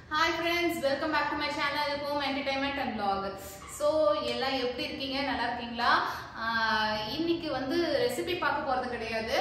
Hi friends welcome back to my channel home entertainment and vlog so எல்லாம் எப்படி இருக்கீங்க நல்லா இருக்கீங்களா ஆஹ் இன்னைக்கு வந்து ரெசிபி பார்க்க போறது கிடையாது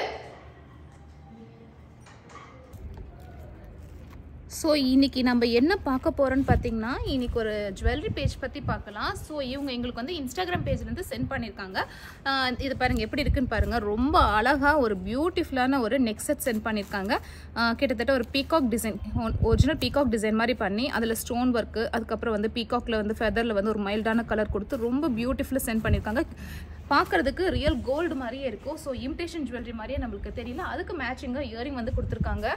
ஸோ இன்னைக்கு நம்ம என்ன பார்க்க போறோம்னு பார்த்தீங்கன்னா இன்னைக்கு ஒரு ஜுவல்லரி பேஜ் பற்றி பார்க்கலாம் ஸோ இவங்க எங்களுக்கு வந்து இன்ஸ்டாகிராம் பேஜ்லேருந்து சென்ட் பண்ணியிருக்காங்க ஆஹ் இது பாருங்க எப்படி இருக்குன்னு பாருங்க ரொம்ப அழகா ஒரு பியூட்டிஃபுல்லான ஒரு நெக் செட் சென்ட் பண்ணியிருக்காங்க ஆஹ் கிட்டத்தட்ட ஒரு peacock design original peacock design மாதிரி பண்ணி அதில் ஸ்டோன் ஒர்க்கு அதுக்கப்புறம் வந்து பீகாக்ல வந்து ஃபெதரில் வந்து ஒரு மைல்டான கலர் கொடுத்து ரொம்ப பியூட்டிஃபுல்லாக சென்ட் பண்ணியிருக்காங்க பார்க்கறதுக்கு ரியல் கோல்டு மாதிரியே இருக்கும் ஸோ இமிடேஷன் ஜுவல்லரி மாதிரியே நம்மளுக்கு தெரியல அதுக்கு மேட்சிங்காக இயரிங் வந்து கொடுத்துருக்காங்க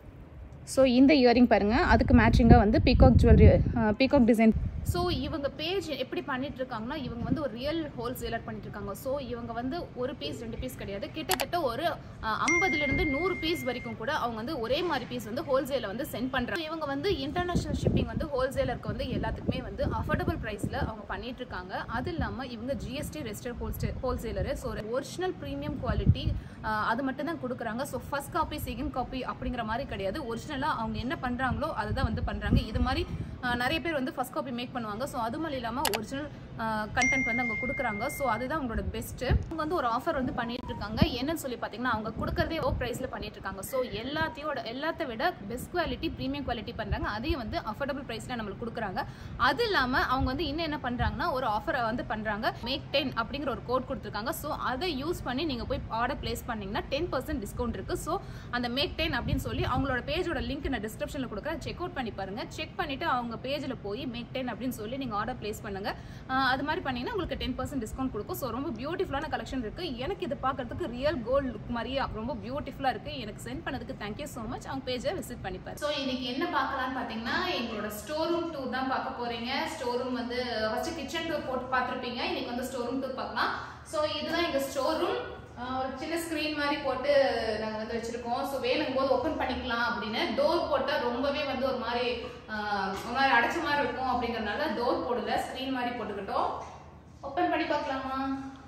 ஸோ இந்த இயரிங் பாருங்க அதுக்கு மேட்சிங்காக வந்து peacock jewellery peacock design so இவங்க பேஜ் எப்படி பண்ணிட்டு இருக்காங்கன்னா இவங்க வந்து ஒரு ரியல் ஹோல்சேலர் பண்ணிட்டு இருக்காங்க ஸோ இவங்க வந்து ஒரு பீஸ் ரெண்டு பீஸ் கிடையாது கிட்டத்தட்ட ஒரு ஐம்பதுல இருந்து நூறு பீஸ் வரைக்கும் கூட அவங்க வந்து ஒரே மாதிரி பீஸ் வந்து ஹோல்சேல வந்து சென்ட் பண்றாங்க இவங்க வந்து இன்டர்நேஷனல் ஷிப்பிங் வந்து ஹோல்சேலருக்கு வந்து எல்லாத்துக்குமே வந்து அஃபோர்டபுள் ப்ரைஸ்ல அவங்க பண்ணிட்டு இருக்காங்க அது இல்லாம இவங்க ஜிஎஸ்டி ரெஜிஸ்டர் ஹோல்சே wholesaler so original premium quality அது மட்டும் தான் கொடுக்குறாங்க so first copy second copy அப்படிங்கிற மாதிரி கிடையாது ஒரிஜினலாக அவங்க என்ன பண்ணுறாங்களோ அதை தான் வந்து பண்ணுறாங்க இது மாதிரி ஆஹ், நிறைய பேர் வந்து ஃபர்ஸ்ட் காப்பி மேக் பண்ணுவாங்க ஸோ அது மாதிரி இல்லாமல் ஒரிஜினல் கண்டென்ட் வந்து அவங்க கொடுக்குறாங்க ஸோ அதுதான் அவங்களோட பெஸ்ட்டு அவங்க வந்து ஒரு ஆஃபர் வந்து பண்ணிட்டு இருக்காங்க என்னன்னு சொல்லி பார்த்தீங்கன்னா அவங்க கொடுக்கறதே ஓ ப்ரைஸில் பண்ணிட்டு இருக்காங்க ஸோ எல்லாத்தையோட எல்லாத்த விட பெஸ்ட் குவாலிட்டி ப்ரீமியம் குவாலிட்டி பண்ணுறாங்க அதையும் வந்து அஃபோர்டபுள் ப்ரைஸில் நம்மளுக்கு கொடுக்குறாங்க அது இல்லாமல் அவங்க வந்து இன்னும் என்ன பண்ணுறாங்கன்னா ஒரு ஆஃபரை வந்து பண்ணுறாங்க மேக் டென் அப்படிங்கிற ஒரு கோட் கொடுத்துருக்காங்க ஸோ அதை யூஸ் பண்ணி நீங்கள் போய் ஆர்டர் பிளேஸ் பண்ணீங்கன்னா டென் பர்சன்ட் டிஸ்கவுண்ட் இருக்குது ஸோ அந்த மேக் டென் அப்படின்னு சொல்லி அவங்களோட பேஜோட லிங்க் நான் டிஸ்கிரிப்ஷனில் கொடுக்குறேன் செக் அவுட் பண்ணி பாருங்க செக் பண்ணிட்டு அவங்க பேஜில் போய் மேக் டென் அப்படின்னு சொல்லி நீங்கள் ஆர்டர் பிளேஸ் பண்ணுங்க ஆஹ் அது மாதிரி பண்ணீங்கன்னா உங்களுக்கு டென் பர்சன்ட் டிஸ்கவுண்ட் கொடுக்கும் ஸோ ரொம்ப பியூட்டிஃபுல்லான கலெக்ஷன் இருக்கு எனக்கு இது பார்க்கறதுக்கு ரியல் கோல்டு லுக் மாதிரியே ரொம்ப பியூட்டிஃபுல்லாக இருக்கு எனக்கு சென்ட் பண்ணதுக்கு தேங்க்யூ ஸோ மச் அவங்க பேஜை விசிட் பண்ணி பாருங்க ஸோ இன்னைக்கு என்ன பார்க்கலாம்னு பார்த்தீங்கன்னா எங்களோட ஸ்டோர் ரூம் டூர் தான் பார்க்க போறீங்க ஸ்டோர் ரூம் வந்து ஃபர்ஸ்ட் கிச்சன் டூர் போட்டு பார்த்துருப்பீங்க இன்னைக்கு வந்து ஸ்டோர் ரூம் டூர் பார்க்கலாம் ஸோ இதுதான் எங்க ஸ்டோர் ரூம் ஒரு சின்ன ஸ்க்ரீன் மாதிரி போட்டு நாங்கள் வந்து வச்சிருக்கோம் ஸோ வேணும் போது ஓப்பன் பண்ணிக்கலாம் அப்படின்னு டோர் போட்டால் ரொம்பவே வந்து ஒரு மாதிரி ஆஹ், ஒரு மாதிரி அடைச்ச மாதிரி இருக்கும் அப்படிங்கறதுனால டோர் போடல ஸ்க்ரீன் மாதிரி போட்டுக்கிட்டோம் ஓப்பன் பண்ணி பார்க்கலாமா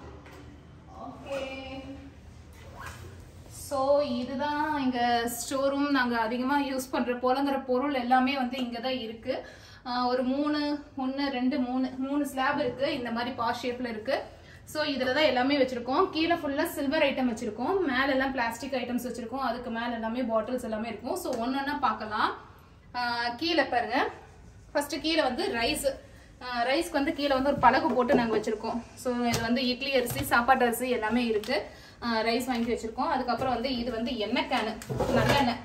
ஓகே ஸோ இதுதான் எங்க ஸ்டோர் ரூம் நாங்கள் அதிகமாக யூஸ் பண்ணுற போலங்கிற பொருள் எல்லாமே வந்து இங்கே தான் இருக்கு ஆஹ் ஒரு மூணு ஒன்று ரெண்டு மூணு மூணு ஸ்லாப் இருக்கு இந்த மாதிரி பா ஷேப்பில் இருக்கு ஸோ இதில் தான் எல்லாமே வச்சிருக்கோம் கீழே ஃபுல்லாக சில்வர் ஐட்டம் வச்சிருக்கோம் மேல எல்லாம் பிளாஸ்டிக் ஐட்டம்ஸ் வச்சிருக்கோம் அதுக்கு மேலே எல்லாமே பாட்டில்ஸ் எல்லாமே இருக்கும் ஸோ ஒன்று பார்க்கலாம் ஆஹ் கீழே பாருங்க ஃபர்ஸ்ட் கீழே வந்து ரைஸ் ரைஸ்க்கு வந்து கீழே வந்து ஒரு பலகு போட்டு நாங்கள் வச்சிருக்கோம் ஸோ இது வந்து இட்லி அரிசி சாப்பாட்டு அரிசி எல்லாமே இருக்கு ரைஸ் வாங்கி வச்சிருக்கோம் அதுக்கப்புறம் வந்து இது வந்து எண்ணெய் கேனு நல்லெண்ணெய்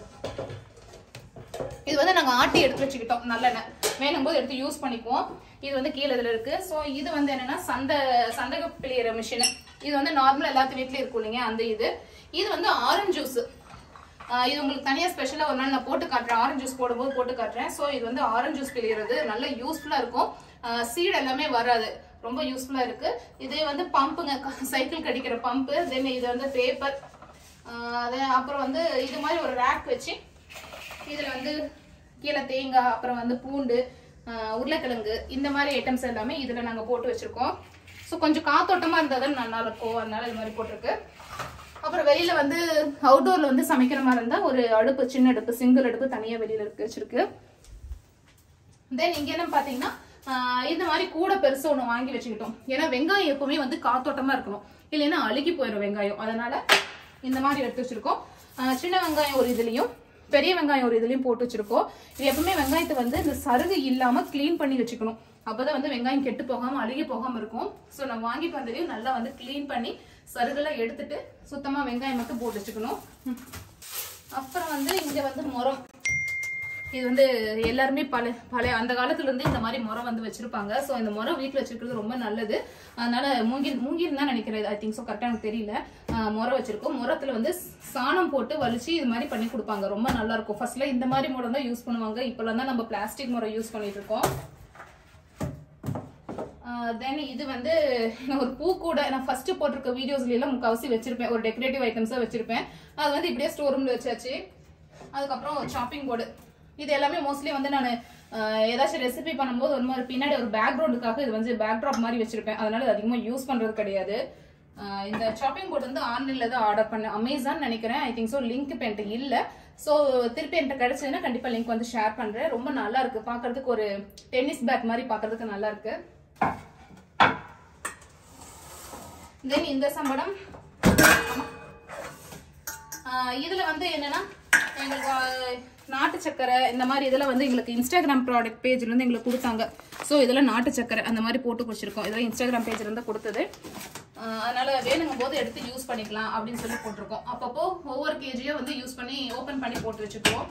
இது வந்து நாங்கள் ஆட்டி எடுத்து வச்சுக்கிட்டோம் நல்லெண்ணெய் வேணும் போது எடுத்து யூஸ் பண்ணிக்குவோம் இது வந்து கீழே இதில் இருக்கு ஸோ இது வந்து என்னன்னா சந்தை சந்தக பிள்ளையிற மிஷின் இது வந்து நார்மலாக எல்லாத்து வீட்லயும் இருக்கும் இல்லைங்க அந்த இது இது வந்து ஆரஞ்சு ஜூஸ் இது உங்களுக்கு தனியாக ஸ்பெஷலாக ஒரு நாள் நான் போட்டு காட்டுறேன் ஆரஞ்சு ஜூஸ் போடும்போது போட்டு காட்டுறேன் ஸோ இது வந்து ஆரஞ்சு ஜூஸ் பிழியறது நல்ல யூஸ்ஃபுல்லாக இருக்கும் சீடு எல்லாமே வராது ரொம்ப யூஸ்ஃபுல்லாக இருக்கு இதே வந்து பம்புங்க சைக்கிள் கடிக்கிற பம்பு தென் இது வந்து பேப்பர் அது அப்புறம் வந்து இது மாதிரி ஒரு ரேக் வச்சு இதுல வந்து கீழே தேங்காய் அப்புறம் வந்து பூண்டு ஆஹ் உருளைக்கிழங்கு இந்த மாதிரி ஐட்டம்ஸ் எல்லாமே இதுல நாங்க போட்டு வச்சிருக்கோம் ஸோ கொஞ்சம் காத்தோட்டமா இருந்தால் தான் நல்லா இருக்கும் அதனால இது மாதிரி போட்டிருக்கு அப்புறம் வெளியில வந்து அவுட்டோர்ல வந்து சமைக்கிற மாதிரி இருந்தா ஒரு அடுப்பு சின்ன அடுப்பு சிங்கிள் அடுப்பு தனியா வெளியில இருக்கு வச்சிருக்கு தென் இங்க என்ன பாத்தீங்கன்னா ஆஹ் இந்த மாதிரி கூட பெருசா ஒண்ணு வாங்கி வச்சுக்கிட்டோம் ஏன்னா வெங்காயம் எப்பவுமே வந்து காத்தோட்டமா இருக்கணும் இல்லைன்னா அழுகி போயிடும் வெங்காயம் அதனால இந்த மாதிரி எடுத்து வச்சிருக்கோம் ஆஹ் சின்ன வெங்காயம் ஒரு இதுலயும் பெரிய வெங்காயம் ஒரு இதுலயும் போட்டு வச்சிருக்கோம் இது எப்பவுமே வெங்காயத்தை வந்து இந்த சருகு இல்லாம க்ளீன் பண்ணி வச்சுக்கணும் அப்பதான் வந்து வெங்காயம் கெட்டு போகாம அழுகி போகாம இருக்கும் ஸோ நம்ம வாங்கிட்டு வந்ததையும் நல்லா வந்து க்ளீன் பண்ணி சருகெல்லாம் எடுத்துட்டு சுத்தமா வெங்காயம் மட்டும் போட்டு வச்சுக்கணும் ம். அப்புறம் வந்து இங்க வந்து முறம் இது வந்து எல்லாருமே பல பழைய அந்த காலத்துல இருந்து இந்த மாதிரி முறம் வந்து வச்சிருப்பாங்க ஸோ இந்த முறம் வீட்டில் வச்சிருக்கிறது ரொம்ப நல்லது அதனால மூங்கில் மூங்கில் தான் நினைக்கிறேன் ஐ திங்க் ஸோ கரெக்டாக எனக்கு தெரியல ஆஹ் முறம் வச்சிருக்கோம் முறத்துல வந்து சாணம் போட்டு வலிச்சு இது மாதிரி பண்ணி கொடுப்பாங்க ரொம்ப நல்லா இருக்கும் ஃபர்ஸ்ட்ல இந்த மாதிரி முறம் தான் யூஸ் பண்ணுவாங்க இப்போலாம் தான் நம்ம பிளாஸ்டிக் முறை யூஸ் பண்ணிட்டு இருக்கோம் தென் இது வந்து நான் ஒரு பூ கூட நான் ஃபர்ஸ்ட் போட்டிருக்க வீடியோஸ்ல எல்லாம் முக்காவாசி வச்சிருப்பேன் ஒரு டெக்கரேட்டிவ் ஐட்டம்ஸா வச்சிருப்பேன் அது வந்து இப்படியே ஸ்டோர் ரூம்ல வச்சாச்சு அதுக்கப்புறம் சாப்பிங் போர்டு இது எல்லாமே மோஸ்ட்லி வந்து நான் ஏதாச்சும் ரெசிபி பண்ணும்போது ஒரு மாதிரி பின்னாடி ஒரு பேக்ரவுண்டுக்காக இது வந்து பேக்ட்ராப் மாதிரி வச்சிருப்பேன் அதனால இது அதிகமாக யூஸ் பண்றது கிடையாது ஆஹ் இந்த ஷாப்பிங் போர்டு வந்து ஆன்லைன்ல தான் ஆர்டர் பண்ணேன் அமேசான் நினைக்கிறேன் ஐ திங்க் ஸோ லிங்க் இப்போ என்கிட்ட இல்லை ஸோ திருப்பி என்கிட்ட கிடைச்சதுன்னா கண்டிப்பா லிங்க் வந்து ஷேர் பண்றேன் ரொம்ப நல்லா இருக்கு பார்க்கிறதுக்கு ஒரு டென்னிஸ் பேட் மாதிரி பார்க்கிறதுக்கு நல்லா இருக்கு தென் இந்த சம்படம் ஆஹ் இதுல வந்து என்னன்னா எங்களுக்கு ஆஹ், நாட்டு சக்கரை இந்த மாதிரி இதெல்லாம் வந்து எங்களுக்கு இன்ஸ்டாகிராம் ப்ராடக்ட் பேஜ்ல இருந்து எங்களுக்கு கொடுத்தாங்க ஸோ இதெல்லாம் நாட்டு சக்கரை அந்த மாதிரி போட்டு வச்சிருக்கோம் இதெல்லாம் இன்ஸ்டாகிராம் பேஜ்ல இருந்து கொடுத்தது ஆஹ், அதனால வேணுங்கும் போது எடுத்து யூஸ் பண்ணிக்கலாம் அப்படின்னு சொல்லி போட்டிருக்கோம் அப்பப்போ ஒவ்வொரு கேஜியும் வந்து யூஸ் பண்ணி ஓபன் பண்ணி போட்டு வச்சுக்குவோம்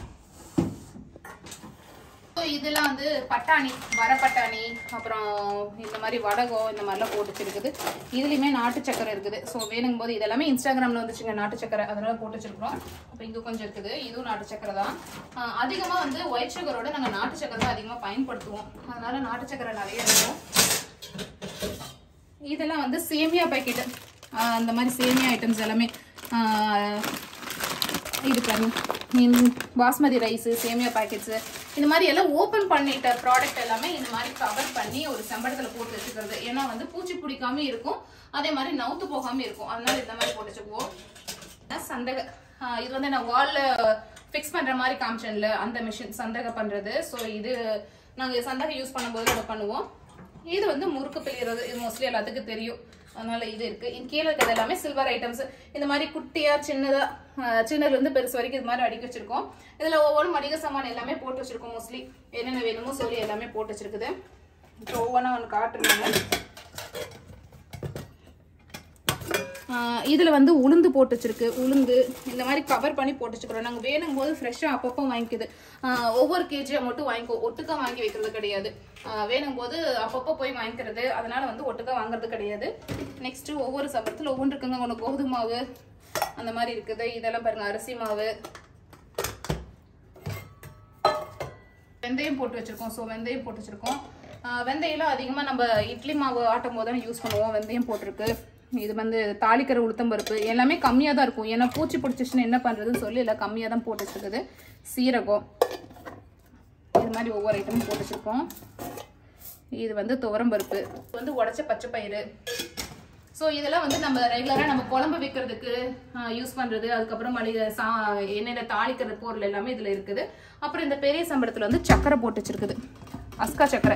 ஸோ இதெல்லாம் வந்து பட்டாணி வர பட்டாணி அப்புறம் இந்த மாதிரி வடகம் இந்த மாதிரிலாம் போட்டு வச்சிருக்குது இதுலேயுமே நாட்டு சக்கரை இருக்குது ஸோ வேணுங்கும் போது இதெல்லாமே இன்ஸ்டாகிராமில் வந்துச்சுங்க நாட்டு சக்கரை அதனால போட்டு வச்சிருக்கிறோம் அப்போ இங்கே கொஞ்சம் இருக்குது இதுவும் நாட்டு சக்கரை தான் அதிகமாக வந்து ஒயிட் சுகரோட நாங்கள் நாட்டு சக்கரை தான் அதிகமாக பயன்படுத்துவோம் அதனால நாட்டு சக்கரை நிறைய இருக்கும் இதெல்லாம் வந்து சேமியா பாக்கெட்டு அந்த மாதிரி சேமியா ஐட்டம்ஸ் எல்லாமே ஆஹ் இது பாருங்க இந்த பாஸ்மதி ரைஸ் சேமியா பாக்கெட்ஸ் இந்த மாதிரி எல்லாம் ஓபன் பண்ணிட்ட ப்ராடக்ட் எல்லாமே இந்த மாதிரி கவர் பண்ணி ஒரு செம்படத்துல போட்டு வச்சுக்கிறது ஏன்னா வந்து பூச்சி பிடிக்காம இருக்கும் அதே மாதிரி நவுத்து போகாம இருக்கும் அதனால இந்த மாதிரி போட்டு வச்சுக்குவோம் சந்தக ஆஹ் இது வந்து நான் வால்ல ஃபிக்ஸ் பண்ற மாதிரி காமிச்சேன்ல அந்த மிஷின் சந்தக பண்றது ஸோ இது நாங்க சந்தக யூஸ் பண்ணும்போது அதை பண்ணுவோம் இது வந்து முறுக்கு பிழியறது இது மோஸ்ட்லி எல்லாத்துக்கும் தெரியும் அதனால இது இருக்கு இது கீழே இருக்கிறது எல்லாமே சில்வர் ஐட்டம்ஸ் இந்த மாதிரி குட்டியா சின்னதா ஆஹ் சின்னதுல இருந்து பெருசு வரைக்கும் இது மாதிரி அடுக்கி வச்சிருக்கோம் இதுல ஒவ்வொரு மளிகை சாமான் எல்லாமே போட்டு வச்சிருக்கோம் மோஸ்ட்லி என்னென்ன வேணுமோ சொல்லி எல்லாமே போட்டு வச்சிருக்குது இப்போ ஒவ்வொன்றா ஒன்று காட்டுறாங்க ஆஹ் இதுல வந்து உளுந்து போட்டு வச்சிருக்கு உளுந்து இந்த மாதிரி கவர் பண்ணி போட்டு வச்சுக்கிறோம் நாங்க வேணும் போது ஃப்ரெஷ்ஷா அப்பப்போ வாங்கிக்குது ஆஹ் ஒவ்வொரு கேஜியா மட்டும் வாங்கிக்கோ ஒட்டுக்கா வாங்கி வைக்கிறது கிடையாது ஆஹ் வேணும் போது அப்பப்போ போய் வாங்கிக்கிறது அதனால வந்து ஒட்டுக்கா வாங்குறது கிடையாது நெக்ஸ்ட் ஒவ்வொரு சம்பளத்துல ஒவ்வொன்று இருக்குங்க ஒன்று கோதுமை மாவு அந்த மாதிரி இருக்குது இதெல்லாம் பாருங்க அரிசி மாவு வெந்தயம் போட்டு வச்சிருக்கோம் ஸோ வெந்தயம் போட்டு வச்சிருக்கோம் ஆஹ் வெந்தயம்லாம் அதிகமாக நம்ம இட்லி மாவு ஆட்டும் போது தான் யூஸ் பண்ணுவோம் வெந்தயம் போட்டிருக்கு இது வந்து தாளிக்கிற உளுத்தம் பருப்பு எல்லாமே கம்மியாக தான் இருக்கும் ஏன்னா பூச்சி பிடிச்சிச்சுன்னா என்ன பண்ணுறதுன்னு சொல்லி எல்லாம் கம்மியாக தான் போட்டு வச்சிருக்குது சீரகம் இது மாதிரி ஒவ்வொரு ஐட்டமும் போட்டு வச்சிருக்கோம் இது வந்து துவரம் பருப்பு இது வந்து உடச்ச பச்சை பயிறு ஸோ இதெல்லாம் வந்து நம்ம ரெகுலராக நம்ம குழம்பு வைக்கிறதுக்கு யூஸ் பண்ணுறது அதுக்கப்புறம் மளிகை சா எண்ணெயில் தாளிக்கிற பொருள் எல்லாமே இதில் இருக்குது அப்புறம் இந்த பெரிய சம்பளத்தில் வந்து சக்கரை போட்டு வச்சிருக்குது அஸ்கா சக்கரை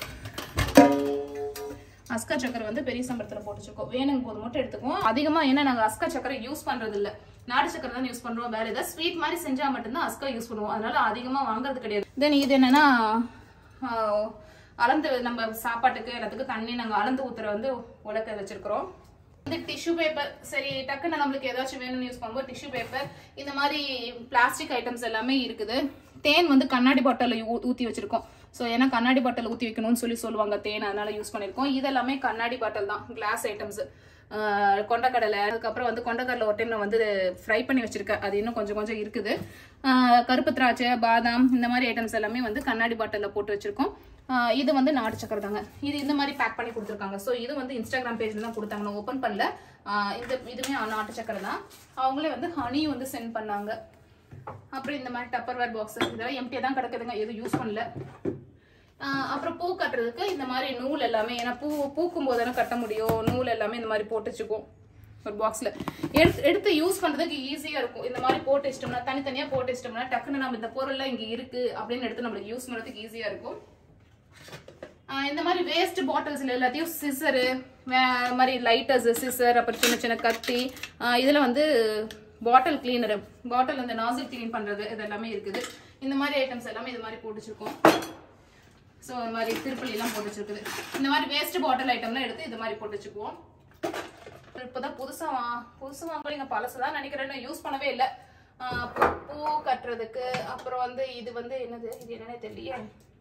அஸ்கா சக்கரை வந்து பெரிய சம்பளத்தில் போட்டு வச்சிருக்கோம் வேணுங்க போது மட்டும் எடுத்துக்குவோம் அதிகமாக ஏன்னா நாங்கள் அஸ்கா சக்கரை யூஸ் பண்ணுறது இல்லை நாடு சக்கரை தான் யூஸ் பண்ணுறோம் வேற ஏதாவது ஸ்வீட் மாதிரி செஞ்சால் மட்டும்தான் அஸ்கா யூஸ் பண்ணுவோம் அதனால அதிகமாக வாங்குறது கிடையாது தென் இது என்னன்னா ஆஹ், அளந்து நம்ம சாப்பாட்டுக்கு எல்லாத்துக்கும் தண்ணி நாங்கள் அளந்து ஊத்துற வந்து உலக்க வச்சிருக்கிறோம் இந்த டிஷ்யூ பேப்பர் சரி டக்குன்னு நம்மளுக்கு ஏதாச்சும் வேணும்னு யூஸ் பண்ணும்போது டிஷ்யூ பேப்பர் இந்த மாதிரி பிளாஸ்டிக் ஐட்டம்ஸ் எல்லாமே இருக்குது தேன் வந்து கண்ணாடி பாட்டில் ஊற்றி வச்சிருக்கோம் ஸோ ஏன்னா கண்ணாடி பாட்டில் ஊற்றி வைக்கணும்னு சொல்லி சொல்லுவாங்க தேன் அதனால யூஸ் பண்ணியிருக்கோம் இதெல்லாமே கண்ணாடி பாட்டில் தான் கிளாஸ் ஐட்டம்ஸ் கொண்டக்கடலை அதுக்கப்புறம் வந்து கொண்டக்கடலை ஒரு டைம் நான் வந்து ஃப்ரை பண்ணி வச்சிருக்கேன் அது இன்னும் கொஞ்சம் கொஞ்சம் இருக்குது ஆஹ் கருப்பு திராட்சை பாதாம் இந்த மாதிரி ஐட்டம்ஸ் எல்லாமே வந்து கண்ணாடி பாட்டிலில் போட்டு வச்சிருக்கோம் ஆஹ் இது வந்து நாட்டு சக்கரை தாங்க இது இந்த மாதிரி பேக் பண்ணி கொடுத்துருக்காங்க ஸோ இது வந்து இன்ஸ்டாகிராம் பேஜ்ல தான் கொடுத்தாங்க நான் ஓப்பன் பண்ணல ஆஹ் இந்த இதுவுமே நாட்டு சக்கரை தான் அவங்களே வந்து ஹனியும் வந்து சென்ட் பண்ணாங்க அப்புறம் இந்த மாதிரி டப்பர்வேர் பாக்ஸ் இதெல்லாம் எம்டியாக தான் கிடக்குதுங்க எதுவும் யூஸ் பண்ணல ஆஹ் அப்புறம் பூ கட்டுறதுக்கு இந்த மாதிரி நூல் எல்லாமே ஏன்னா பூ பூக்கும் போது தானே கட்ட முடியும் நூல் எல்லாமே இந்த மாதிரி போட்டு வச்சுக்குவோம் ஒரு பாக்ஸ்ல எடுத்து எடுத்து யூஸ் பண்றதுக்கு ஈஸியா இருக்கும் இந்த மாதிரி போட்டு வச்சிட்டோம்னா தனித்தனியா போட்டு வச்சிட்டோம்னா டக்குன்னு நம்ம இந்த பொருள்லாம் இங்க இருக்கு அப்படின்னு எடுத்து நம்மளுக்கு யூஸ் பண்றதுக்கு ஈஸியா இருக்கும் ஆஹ் இந்த மாதிரி வேஸ்ட் பாட்டில்ஸ்ல எல்லாத்தையும் சிசரு மாதிரி லைட்டர்ஸ் சிசர் அப்புறம் சின்ன சின்ன கத்தி ஆஹ் இதுல வந்து பாட்டில் கிளீனர் பாட்டில் அந்த நாசில் க்ளீன் பண்றது இது எல்லாமே இருக்குது இந்த மாதிரி ஐட்டம்ஸ் எல்லாமே இது மாதிரி போட்டு வச்சிருக்கோம் ஸோ இந்த மாதிரி திருப்பலி எல்லாம் போட்டு வச்சிருக்குது இந்த மாதிரி வேஸ்ட் பாட்டில் ஐட்டம்லாம் எடுத்து இது மாதிரி போட்டு வச்சுக்குவோம் இப்போதான் புதுசா வா புதுசா வாங்கலைங்க பழசு தான் நினைக்கிறேன் யூஸ் பண்ணவே இல்லை ஆஹ் பூ பூ கட்டுறதுக்கு அப்புறம் வந்து இது வந்து என்னது இது என்னன்னே தெரியலையே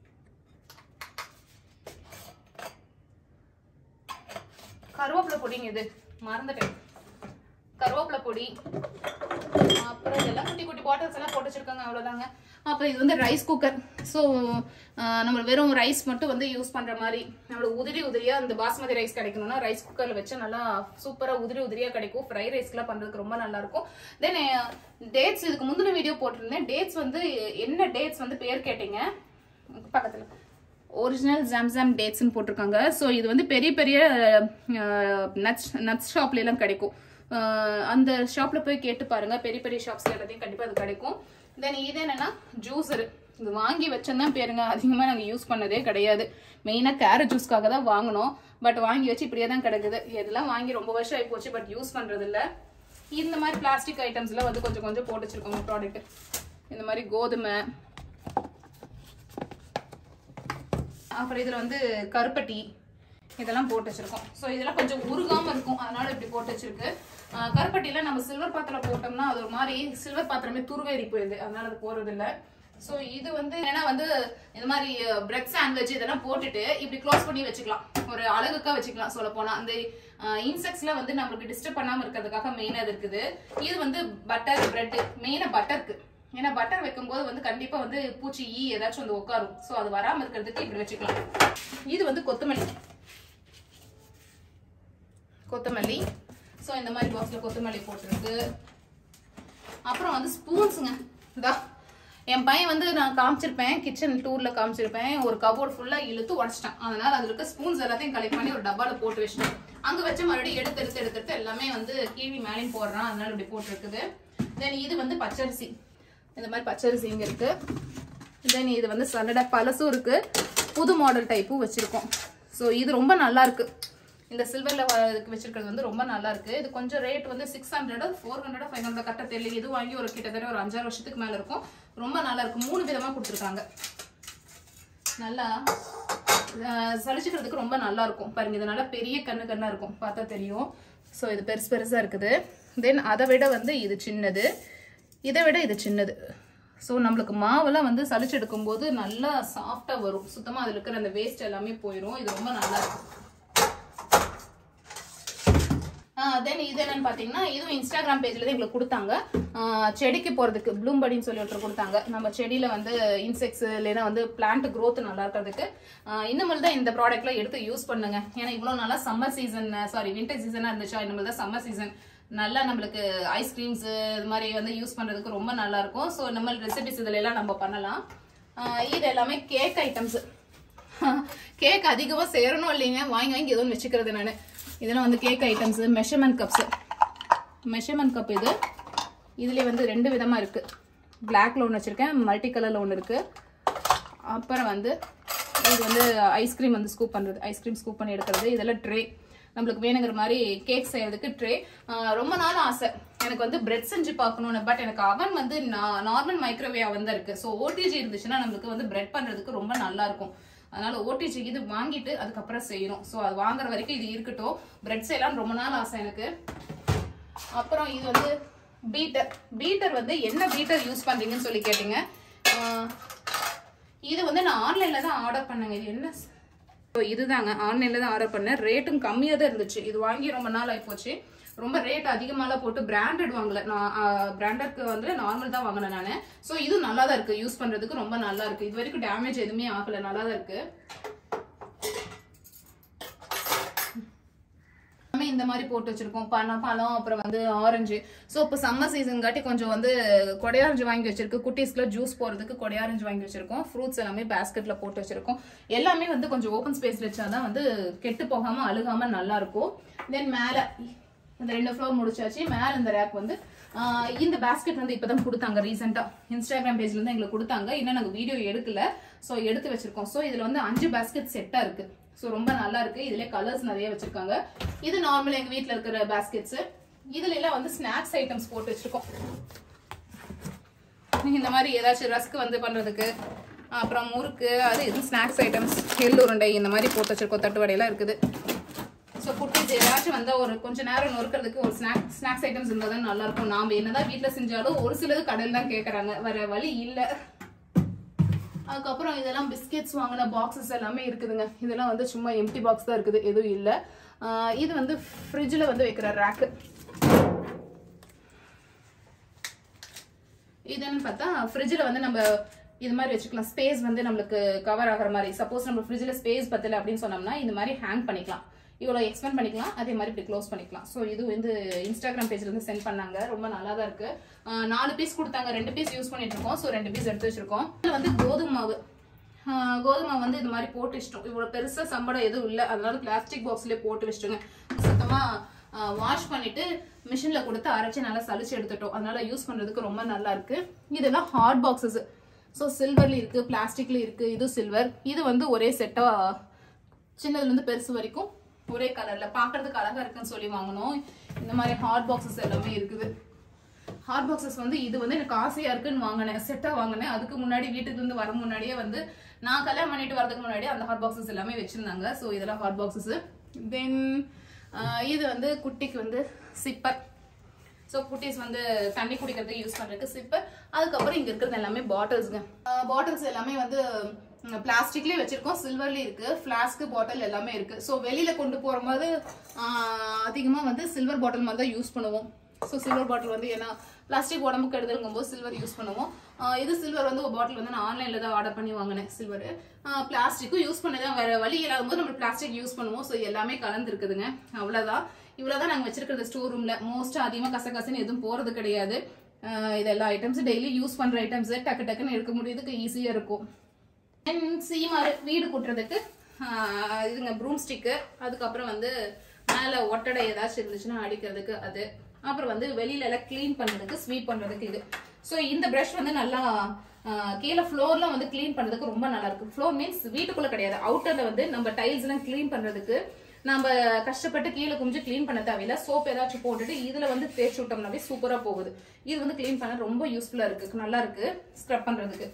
கருவேப்பிலை பொடிங்க இது மறந்துட்டேன் கருவேப்பிலை பொடி அப்புறம் இதெல்லாம் குட்டி குட்டி பாட்டில்ஸ் எல்லாம் போட்டு வச்சிருக்காங்க அவ்வளவுதாங்க அப்புறம் இது வந்து ரைஸ் குக்கர் ஸோ நம்ம வெறும் ரைஸ் மட்டும் வந்து யூஸ் பண்ற மாதிரி நம்மளுக்கு உதிரி உதிரியா அந்த பாஸ்மதி ரைஸ் கிடைக்கணும்னா ரைஸ் குக்கர்ல வச்சா நல்லா சூப்பரா உதிரி உதிரியா கிடைக்கும் ஃப்ரை ரைஸ்க்குலாம் பண்றதுக்கு ரொம்ப நல்லா இருக்கும் தென் டேட்ஸ் இதுக்கு முந்தின வீடியோ போட்டிருந்தேன் டேட்ஸ் வந்து என்ன டேட்ஸ் வந்து பேர் கேட்டீங்க பக்கத்துல ஒரிஜினல் ஜாம்சாம் டேட்ஸ்னு போட்டிருக்காங்க ஸோ இது வந்து பெரிய பெரிய நட்ஸ் நட்ஸ் ஷாப்ல எல்லாம் கிடைக்கும் அஹ் அந்த ஷாப்ல போய் கேட்டு பாருங்க பெரிய பெரிய ஷாப்ஸ்ல எல்லாத்தையும் கண்டிப்பா அது கிடைக்கும் தென் இது என்னன்னா ஜூஸரு இது வாங்கி வச்சோம்தான் பேருங்க அதிகமாக நாங்கள் யூஸ் பண்ணதே கிடையாது மெயினாக கேரட் ஜூஸ்க்காக தான் வாங்கினோம் பட் வாங்கி வச்சு இப்படியே தான் கிடக்குது இதெல்லாம் வாங்கி ரொம்ப வருஷம் ஆகி போச்சு பட் யூஸ் பண்ணுறது இல்ல இந்த மாதிரி பிளாஸ்டிக் ஐட்டம்ஸ்லாம் வந்து கொஞ்சம் கொஞ்சம் போட்டு வச்சிருக்கோங்க ப்ராடக்ட் இந்த மாதிரி கோதுமை அப்புறம் இதில் வந்து கருப்பட்டி இதெல்லாம் போட்டு வச்சிருக்கோம் ஸோ இதெல்லாம் கொஞ்சம் உருகாம இருக்கும் அதனால இப்படி போட்டு வச்சிருக்கு ஆஹ் கருப்பட்டியில நம்ம சில்வர் பாத்திரம் போட்டோம்னா அது ஒரு மாதிரி சில்வர் பாத்திரமே துருவேறி போயிடுது அதனால அது போறது இல்ல ஸோ இது வந்து என்னன்னா வந்து இந்த மாதிரி பிரெட் சாண்ட்விச் இதெல்லாம் போட்டுட்டு இப்படி க்ளோஸ் பண்ணி வச்சுக்கலாம் ஒரு அழகுக்கா வச்சுக்கலாம் சொல்ல போனா அந்த இன்செக்ட்ஸ்ல வந்து நம்மளுக்கு டிஸ்டர்ப் பண்ணாம இருக்கிறதுக்காக மெயினா இது இருக்குது இது வந்து பட்டர் பிரெட் மெயினா பட்டருக்கு ஏன்னா பட்டர் வைக்கும்போது வந்து கண்டிப்பா வந்து பூச்சி ஈ ஏதாச்சும் வந்து உட்காரும் ஸோ அது வராம இருக்கிறதுக்கு இப்படி வச்சுக்கலாம் இது வந்து கொத்தமல்லி கொத்தமல்லி ஸோ இந்த மாதிரி பாக்ஸில் கொத்தமல்லி போட்டிருக்கு அப்புறம் வந்து ஸ்பூன்ஸுங்க இதா என் பையன் வந்து நான் காமிச்சிருப்பேன் கிச்சன் டூரில் காமிச்சிருப்பேன் ஒரு கபோர்ட் ஃபுல்லாக இழுத்து உடச்சிட்டான் அதனால அதில் இருக்க ஸ்பூன்ஸ் எல்லாத்தையும் கலெக்ட் பண்ணி ஒரு டப்பாவில் போட்டு வச்சிட்டேன் அங்கே வச்ச மறுபடியும் எடுத்து எடுத்து எடுத்து எடுத்து எல்லாமே வந்து கீழி மேலேயும் போடுறான் அதனால இப்படி போட்டிருக்குது தென் இது வந்து பச்சரிசி இந்த மாதிரி பச்சரிசி இங்கே இருக்கு தென் இது வந்து சலடை பழசும் இருக்கு புது மாடல் டைப்பும் வச்சிருக்கோம் ஸோ இது ரொம்ப நல்லா இருக்கு இந்த சில்வர்ல வச்சிருக்கிறது வந்து ரொம்ப நல்லா இருக்கு இது கொஞ்சம் ரேட் வந்து six hundred four hundred five hundred கட்ட தெரியல இது வாங்கி ஒரு கிட்டத்தட்ட ஒரு அஞ்சாறு வருஷத்துக்கு மேல இருக்கும் ரொம்ப நல்லா இருக்கு மூணு விதமா கொடுத்துருக்காங்க நல்லா அஹ், சலிச்சுக்கிறதுக்கு ரொம்ப நல்லா இருக்கும் பாருங்க இது நல்லா பெரிய கண்ணு கண்ணா இருக்கும் பார்த்தா தெரியும் ஸோ இது பெருசு பெருசா இருக்குது தென் அதை விட வந்து இது சின்னது இதை விட இது சின்னது ஸோ நம்மளுக்கு மாவெல்லாம் வந்து சலிச்சு எடுக்கும்போது நல்லா சாஃப்டா வரும் சுத்தமா அதுல இருக்கிற அந்த வேஸ்ட் எல்லாமே போயிடும் இது ரொம்ப நல்லா இருக்கும் தென் இது என்னன்னு பார்த்தீங்கன்னா இதுவும் இன்ஸ்டாகிராம் பேஜில் தான் எங்களுக்கு கொடுத்தாங்க ஆஹ் செடிக்கு போகிறதுக்கு ப்ளூம்படின்னு சொல்லி ஒருத்தர் கொடுத்தாங்க நம்ம செடியில் வந்து இன்செக்ட்ஸ் இல்லைன்னா வந்து பிளான்ட் growth நல்லா இருக்கிறதுக்கு ஆஹ் இனிமேல் தான் இந்த ப்ராடக்ட்லாம் எடுத்து யூஸ் பண்ணுங்க ஏன்னா இவ்வளோ நாளா சம்மர் சீசன் சாரி வின்டர் சீசனாக இருந்துச்சா இனிமேல் தான் சம்மர் சீசன் நல்லா நம்மளுக்கு ஐஸ்கிரீம்ஸ் இது மாதிரி வந்து யூஸ் பண்ணுறதுக்கு ரொம்ப நல்லா இருக்கும் ஸோ இந்த மாதிரி ரெசிபிஸ் இதில் எல்லாம் நம்ம பண்ணலாம் ஆஹ் இது எல்லாமே கேக் ஐட்டம்ஸ் கேக் அதிகமாக சேரணும் இல்லைங்க வாங்கி வாங்கி எதுவும் வச்சுக்கிறது நான் இதெல்லாம் வந்து cake items measurement cups measurement cup இது இதுலேயே வந்து ரெண்டு விதமாக இருக்குது பிளாக்ல ஒன்று வச்சுருக்கேன் மல்டி கலரில் ஒன்று இருக்குது அப்புறம் வந்து இது வந்து ஐஸ்கிரீம் வந்து ஸ்கூப் பண்ணுறது ஐஸ்கிரீம் ஸ்கூப் பண்ணி எடுக்கிறது இதெல்லாம் ட்ரே நம்மளுக்கு வேணுங்கிற மாதிரி கேக் செய்யறதுக்கு ட்ரே ரொம்ப நாள் ஆசை எனக்கு வந்து பிரெட் செஞ்சு பார்க்கணும்னு பட் எனக்கு அவன் வந்து நார்மல் மைக்ரோவேவ் அவன் தான் இருக்கு ஸோ ஓடிஜி இருந்துச்சுன்னா நம்மளுக்கு வந்து பிரெட் பண்றதுக்கு ரொம்ப நல்லா இருக்கும் அதனால ஓடிஜி இது வாங்கிட்டு அதுக்கப்புறம் செய்யணும் ஸோ அது வாங்குற வரைக்கும் இது இருக்கட்டும் பிரெட் செய்யலாம் ரொம்ப நாள் ஆசை எனக்கு அப்புறம் இது வந்து பீட்டர் பீட்டர் வந்து என்ன பீட்டர் யூஸ் பண்றீங்கன்னு சொல்லி கேட்டீங்க ஆஹ் இது வந்து நான் ஆன்லைன்ல தான் ஆர்டர் பண்ணேங்க இது என்ன ஸ்- ஓ, இதுதாங்க ஆன்லைன்ல தான் ஆர்டர் பண்ணேன் ரேட்டும் கம்மியாக தான் இருந்துச்சு இது வாங்கி ரொம்ப நாள் ஆயிப்போச்சு ரொம்ப ரேட் அதிகமாலாம் போட்டு பிராண்டட் வாங்கல நான் பிராண்டட்க்கு வந்து நார்மல் தான் வாங்கினேன் நான் ஸோ இது நல்லா தான் இருக்கு யூஸ் பண்றதுக்கு ரொம்ப நல்லா இருக்கு இது வரைக்கும் டேமேஜ் எதுவுமே ஆகல நல்லா தான் இருக்கு எல்லாமே இந்த மாதிரி போட்டு வச்சிருக்கோம் பழம் பழம் அப்புறம் வந்து ஆரஞ்சு ஸோ இப்போ சம்மர் சீசன் காட்டி கொஞ்சம் வந்து கொடையாரஞ்சு வாங்கி வச்சிருக்கு குட்டீஸ்க்குள்ள ஜூஸ் போறதுக்கு கொடையாரஞ்சு வாங்கி வச்சிருக்கோம் ஃப்ரூட்ஸ் எல்லாமே பேஸ்கெட்ல போட்டு வச்சிருக்கோம் எல்லாமே வந்து கொஞ்சம் ஓப்பன் ஸ்பேஸ் வச்சாதான் வந்து கெட்டு போகாம அழுகாம நல்லா இருக்கும் தென் மேல இந்த ரெண்டு ஃப்ளோர் முடிச்சாச்சு மேல இந்த ரேக் வந்து ஆஹ் இந்த பேஸ்கெட் வந்து இப்பதான் கொடுத்தாங்க ரீசெண்டா இன்ஸ்டாகிராம் பேஜ்ல இருந்து எங்களுக்கு கொடுத்தாங்க இன்னும் நாங்க வீடியோ எடுக்கல ஸோ எடுத்து வச்சிருக்கோம் ஸோ இதுல வந்து அஞ்சு பேஸ்கெட் செட்டா இருக்கு ஸோ ரொம்ப நல்லா இருக்கு இதுல கலர்ஸ் நிறைய வச்சிருக்காங்க இது நார்மல் எங்க வீட்ல இருக்கிற பேஸ்கெட்ஸ் இதுல எல்லாம் வந்து ஸ்நாக்ஸ் ஐட்டம்ஸ் போட்டு வச்சிருக்கோம் இந்த மாதிரி ஏதாச்சும் ரஸ்க் வந்து பண்றதுக்கு அப்புறம் முறுக்கு அது இது ஸ்நாக்ஸ் ஐட்டம்ஸ் எள்ளு உருண்டை இந்த மாதிரி போட்டு வச்சிருக்கோம் தட்டுவடையெல்லாம் இருக்குது ஸோ குட்டீஸ் ஏதாச்சும் வந்தா ஒரு கொஞ்ச நேரம் நொறுக்கிறதுக்கு ஒரு ஸ்நாக் ஸ்நாக்ஸ் ஐட்டம்ஸ் இருந்தால் தான் நல்லா இருக்கும் நாம என்னதான் வீட்டில் செஞ்சாலும் ஒரு சிலது கடையில் தான் கேட்குறாங்க வேற வழி இல்லை அதுக்கப்புறம் இதெல்லாம் பிஸ்கெட்ஸ் வாங்கின பாக்ஸஸ் எல்லாமே இருக்குதுங்க இதெல்லாம் வந்து சும்மா எம்டி பாக்ஸ் தான் இருக்குது எதுவும் இல்லை இது வந்து ஃப்ரிட்ஜில் வந்து வைக்கிற ரேக்கு இது என்னன்னு பார்த்தா ஃப்ரிட்ஜில் வந்து நம்ம இது மாதிரி வச்சுக்கலாம் ஸ்பேஸ் வந்து நம்மளுக்கு கவர் ஆகிற மாதிரி சப்போஸ் நம்ம ஃப்ரிட்ஜில் ஸ்பேஸ் பத்தல அப்படின்னு சொன்னோம்னா இந்த மாதிரி ஹேங் பண்ணிக்கலாம் இவ்வளோ எக்ஸ்பெண்ட் பண்ணிக்கலாம் அதே மாதிரி இப்படி க்ளோஸ் பண்ணிக்கலாம் ஸோ இது வந்து இன்ஸ்டாகிராம் பேஜ்ல இருந்து சென்ட் பண்ணாங்க ரொம்ப நல்லா தான் இருக்கு ஆஹ் நாலு பீஸ் கொடுத்தாங்க ரெண்டு பீஸ் யூஸ் பண்ணிட்டு இருக்கோம் ஸோ ரெண்டு பீஸ் எடுத்து வச்சிருக்கோம் இதுல வந்து கோதுமை மாவு ஆஹ் கோதுமை மாவு வந்து இது மாதிரி போட்டு வச்சிட்டோம் இவ்வளோ பெருசா சம்பளம் எதுவும் இல்லை அதனால பிளாஸ்டிக் பாக்ஸ்லேயே போட்டு வச்சிட்டோங்க சுத்தமா வாஷ் பண்ணிட்டு மிஷின்ல கொடுத்து அரைச்சு நல்லா சலிச்சு எடுத்துட்டோம் அதனால யூஸ் பண்றதுக்கு ரொம்ப நல்லா இருக்கு இதெல்லாம் ஹாட் பாக்ஸஸ் ஸோ சில்வர்ல இருக்கு பிளாஸ்டிக்ல இருக்கு இது சில்வர் இது வந்து ஒரே செட்டா சின்னதுல இருந்து பெருசு வரைக்கும் ஒரே கலர்ல பாக்குறதுக்கு அழகா இருக்குன்னு சொல்லி வாங்கணும் இந்த மாதிரி ஹாட் பாக்ஸஸ் எல்லாமே இருக்குது ஹாட் பாக்ஸஸ் வந்து இது வந்து எனக்கு ஆசையா இருக்குன்னு வாங்கினேன் செட்டா வாங்கினேன் அதுக்கு முன்னாடி வீட்டுக்கு இருந்து வர முன்னாடியே வந்து நான் கல்யாணம் பண்ணிட்டு வரதுக்கு முன்னாடி அந்த ஹாட் பாக்ஸஸ் எல்லாமே வச்சிருந்தாங்க ஸோ இதெல்லாம் ஹாட் பாக்ஸஸ் தென் இது வந்து குட்டிக்கு வந்து சிப்பர் ஸோ குட்டீஸ் வந்து தண்ணி குடிக்கிறதுக்கு யூஸ் பண்றதுக்கு சிப்பர் அதுக்கப்புறம் இங்க இருக்கிறது எல்லாமே பாட்டில்ஸ்ங்க பாட்டில்ஸ் எல்லாமே வந்து பிளாஸ்டிக்லயே வச்சிருக்கோம் சில்வர்லயும் இருக்கு ஃபிளாஸ்க் பாட்டில் எல்லாமே இருக்கு ஸோ வெளியில கொண்டு போகும்போது ஆஹ், அதிகமா வந்து சில்வர் பாட்டில் மாதிரி தான் யூஸ் பண்ணுவோம் ஸோ சில்வர் பாட்டில் வந்து ஏன்னா பிளாஸ்டிக் உடம்புக்கு எடுத்துருக்கும் போது சில்வர் யூஸ் பண்ணுவோம் ஆஹ், இது சில்வர் வந்து ஒரு பாட்டில் வந்து நான் ஆன்லைன்ல தான் ஆர்டர் பண்ணி வாங்கினேன் சில்வர் பிளாஸ்டிக்கும் யூஸ் பண்ணதான் வேற வழி இல்லாத போது நம்ம பிளாஸ்டிக் யூஸ் பண்ணுவோம் ஸோ எல்லாமே கலந்து இருக்குதுங்க அவ்வளவுதான் இவ்வளவுதான் நாங்க வச்சிருக்கிறது ஸ்டோர் ரூம்ல மோஸ்டா அதிகமா கசகசன்னு எதுவும் போறது கிடையாது ஆஹ், இது எல்லா ஐட்டம்ஸ் டெய்லி யூஸ் பண்ற ஐட்டம்ஸ் டக்கு டக்குன்னு எடுக்க முடியுதுக்கு ஈஸியா இருக்கும் சீமாரு வீடு கூட்டுறதுக்கு ஆஹ், இதுங்க ப்ரூம் ஸ்டிக்கு அதுக்கப்புறம் வந்து மேலே ஒட்டடை ஏதாச்சும் இருந்துச்சுன்னா அடிக்கிறதுக்கு அது அப்புறம் வந்து வெளியில எல்லாம் க்ளீன் பண்றதுக்கு ஸ்வீப் பண்றதுக்கு இது ஸோ இந்த ப்ரஷ் வந்து நல்லா ஆஹ், கீழே ஃப்ளோர்ல வந்து க்ளீன் பண்றதுக்கு ரொம்ப நல்லா இருக்கு ஃப்ளோர் மீன்ஸ் வீட்டுக்குள்ள கிடையாது அவுட்டர்ல வந்து நம்ம டைல்ஸ் எல்லாம் க்ளீன் பண்றதுக்கு நம்ம கஷ்டப்பட்டு கீழே குமிஞ்சு க்ளீன் பண்ண தேவையில்ல சோப் ஏதாச்சும் போட்டுட்டு இதுல வந்து தேய்ச்சி விட்டோம்னாவே சூப்பரா போகுது இது வந்து க்ளீன் பண்ண ரொம்ப யூஸ்ஃபுல்லா இருக்கு நல்லா இருக்கு ஸ்க்ரப் பண்றதுக்கு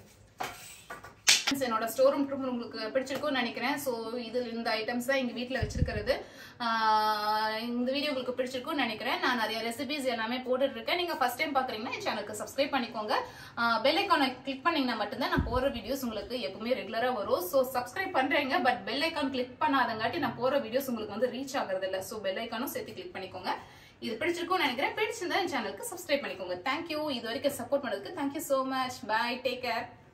Friends, என்னோட ஸ்டோர் ரூம் டூர் உங்களுக்கு பிடிச்சிருக்கும்னு நினைக்கிறேன் ஸோ இது இந்த ஐட்டம்ஸ் தான் எங்கள் வீட்டில் வச்சிருக்கிறது ஆஹ் இந்த வீடியோ உங்களுக்கு பிடிச்சிருக்கும்னு நினைக்கிறேன் நான் நிறைய ரெசிபிஸ் எல்லாமே போட்டுட்டு இருக்கேன் நீங்கள் ஃபர்ஸ்ட் டைம் பார்க்குறீங்கன்னா என் சேனலுக்கு சப்ஸ்கிரைப் பண்ணிக்கோங்க பெல் ஐக்கானை கிளிக் பண்ணீங்கன்னா மட்டும்தான் நான் போகிற வீடியோஸ் உங்களுக்கு எப்பவுமே ரெகுலராக வரும் ஸோ சப்ஸ்கிரைப் பண்ணுறீங்க பட் பெல் ஐக்கான் கிளிக் பண்ணாதங்காட்டி நான் போகிற வீடியோஸ் உங்களுக்கு வந்து ரீச் ஆகுறது இல்லை ஸோ பெல் ஐக்கானும் சேர்த்து கிளிக் பண்ணிக்கோங்க இது பிடிச்சிருக்கும்னு நினைக்கிறேன் பிடிச்சிருந்தா என் சேனலுக்கு சப்ஸ்கிரைப் பண்ணிக்கோங்க தேங்க்யூ இது வரைக்கும் சப்போர்ட் பண்ணதுக்கு thank you so much bye take care